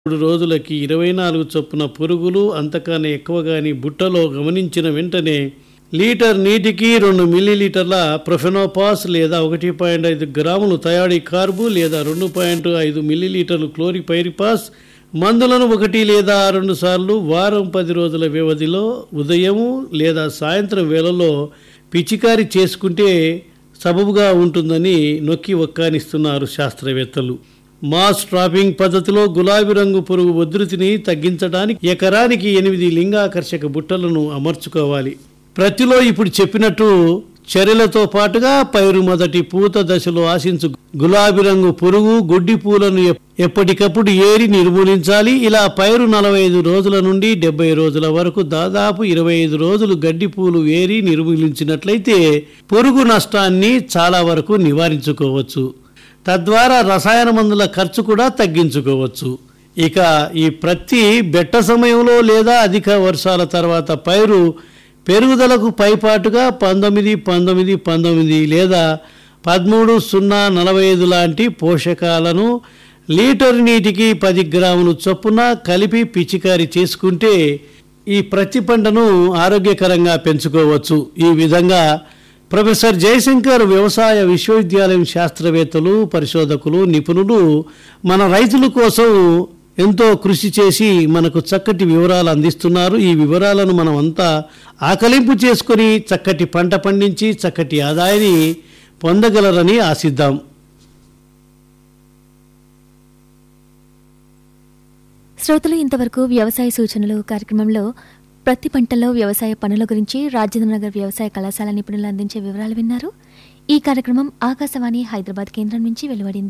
మూడు రోజులకి ఇరవై నాలుగు చొప్పున పురుగులు అంతకన్నా ఎక్కువ గాని బుట్టలో గమనించిన వెంటనే లీటర్ నీటికి రెండు మిల్లీలీటర్ల ప్రొఫెనోపాస్ లేదా ఒకటి పాయింట్ ఐదు గ్రాములు థయాడి కార్బు లేదా రెండు పాయింట్ ఐదు మిల్లీలీటర్లు క్లోరిపైరిపాస్ మందులను ఒకటి లేదా రెండు సార్లు వారం పది రోజుల వ్యవధిలో ఉదయం లేదా సాయంత్రం వేళలో పిచికారి చేసుకుంటే సబబుగా ఉంటుందని నొక్కి ఒక్కానిస్తున్నారు శాస్త్రవేత్తలు మాస్ ట్రాపింగ్ పద్ధతిలో గులాబీ రంగు పురుగు ఉధృతిని తగ్గించడానికి ఎకరానికి ఎనిమిది లింగాకర్షక బుట్టలను అమర్చుకోవాలి ప్రతిలో ఇప్పుడు చెప్పినట్టు చర్యలతో పాటుగా పైరు మొదటి పూత దశలో ఆశించు గులాబీ రంగు పురుగు గుడ్డి పూలను ఎప్- ఎప్పటికప్పుడు ఏరి నిర్మూలించాలి ఇలా పైరు నలభై ఐదు రోజుల నుండి డెబ్బై రోజుల వరకు దాదాపు ఇరవై ఐదు రోజులు గడ్డి పూలు ఏరి నిర్మూలించినట్లయితే పురుగు నష్టాన్ని చాలా వరకు నివారించుకోవచ్చు తద్వారా రసాయన మందుల ఖర్చు కూడా తగ్గించుకోవచ్చు ఇక ఈ ప్రతి బెట్ట సమయంలో లేదా అధిక వర్షాల తర్వాత పైరు పెరుగుదలకు పైపాటుగా పంతొమ్మిది పంతొమ్మిది పంతొమ్మిది లేదా పదమూడు సున్నా నలభై ఐదు లాంటి పోషకాలను లీటర్ నీటికి పది గ్రాములు చొప్పున కలిపి పిచికారి చేసుకుంటే ఈ ప్రతి పంటను ఆరోగ్యకరంగా పెంచుకోవచ్చు ఈ విధంగా ప్రొఫెసర్ జయశంకర్ వ్యవసాయ విశ్వవిద్యాలయం శాస్త్రవేత్తలు పరిశోధకులు నిపుణులు మన రైతుల కోసం ఎంతో కృషి చేసి మనకు చక్కటి వివరాలు అందిస్తున్నారు ఈ వివరాలను మనం అంతా ఆకలింపు చేసుకొని చక్కటి పంట పండించి చక్కటి ఆదాయాన్ని పొందగలరని ఆశిద్దాం శ్రోతలు ఇంతవరకు వ్యవసాయ సూచనలు కార్యక్రమంలో ప్రతి పంటలో వ్యవసాయ పనుల గురించి రాజేంద్రనగర్ వ్యవసాయ కళాశాల నిపుణులు అందించే వివరాలు విన్నారు ఈ కార్యక్రమం ఆకాశవాణి హైదరాబాద్ కేంద్రం నుంచి వెలువడింది